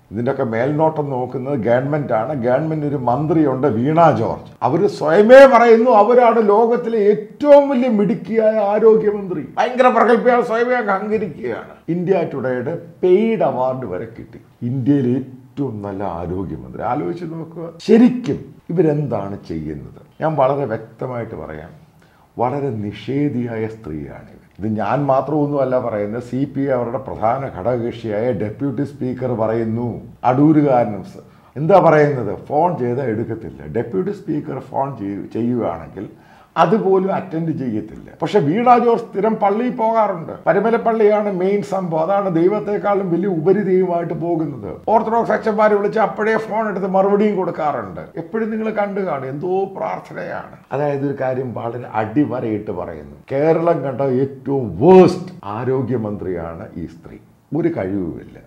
ഇതിൻ്റെയൊക്കെ മേൽനോട്ടം നോക്കുന്നത് ഗവൺമെൻറ്റാണ് ഗവൺമെൻറ് ഒരു മന്ത്രിയുണ്ട് വീണ ജോർജ് അവർ സ്വയമേ പറയുന്നു അവരാണ് ലോകത്തിലെ ഏറ്റവും വലിയ മിടുക്കിയായ ആരോഗ്യമന്ത്രി ഭയങ്കര പ്രഗത്ഭയാണ് സ്വയമേ അങ്ങ് അഹങ്കരിക്കുകയാണ് ഇന്ത്യ ടുഡേയുടെ പെയ്ഡ് അവാർഡ് വരെ കിട്ടി ഇന്ത്യയിൽ ഏറ്റവും നല്ല ആരോഗ്യമന്ത്രി ആലോചിച്ച് നോക്കുക ശരിക്കും ഇവരെന്താണ് ചെയ്യുന്നത് ഞാൻ വളരെ വ്യക്തമായിട്ട് പറയാം വളരെ നിഷേധിയായ സ്ത്രീയാണിത് ഇത് ഞാൻ മാത്രമൊന്നുമല്ല പറയുന്നത് സി പി അവരുടെ പ്രധാന ഘടകകക്ഷിയായ ഡെപ്യൂട്ടി സ്പീക്കർ പറയുന്നു അടൂരുകാരനും സ- എന്താ പറയുന്നത് ഫോൺ ചെയ്താൽ എടുക്കത്തില്ല ഡെപ്യൂട്ടി സ്പീക്കർ ഫോൺ ചെയ്യ- ചെയ്യുകയാണെങ്കിൽ അതുപോലും അറ്റൻഡ് ചെയ്യത്തില്ല പക്ഷെ വീണ ജോർജ് സ്ഥിരം പള്ളിയിൽ പോകാറുണ്ട് പരുമലപ്പള്ളിയാണ് മെയിൻ സംഭവം അതാണ് ദൈവത്തെക്കാളും വലിയ ഉപരിദൈവമായിട്ട് പോകുന്നത് ഓർത്തഡോക്സ് അച്ഛന്മാർ വിളിച്ച് അപ്പോഴേ ഫോൺ എടുത്ത് മറുപടിയും കൊടുക്കാറുണ്ട് എപ്പോഴും നിങ്ങൾ കണ്ടു കാണും എന്തോ പ്രാർത്ഥനയാണ് അതായത് ഒരു കാര്യം വളരെ അടിവരയിട്ട് പറയുന്നു കേരളം കണ്ട ഏറ്റവും വേസ്റ്റ് ആരോഗ്യമന്ത്രിയാണ് ഈ സ്ത്രീ ഒരു കഴിവുമില്ല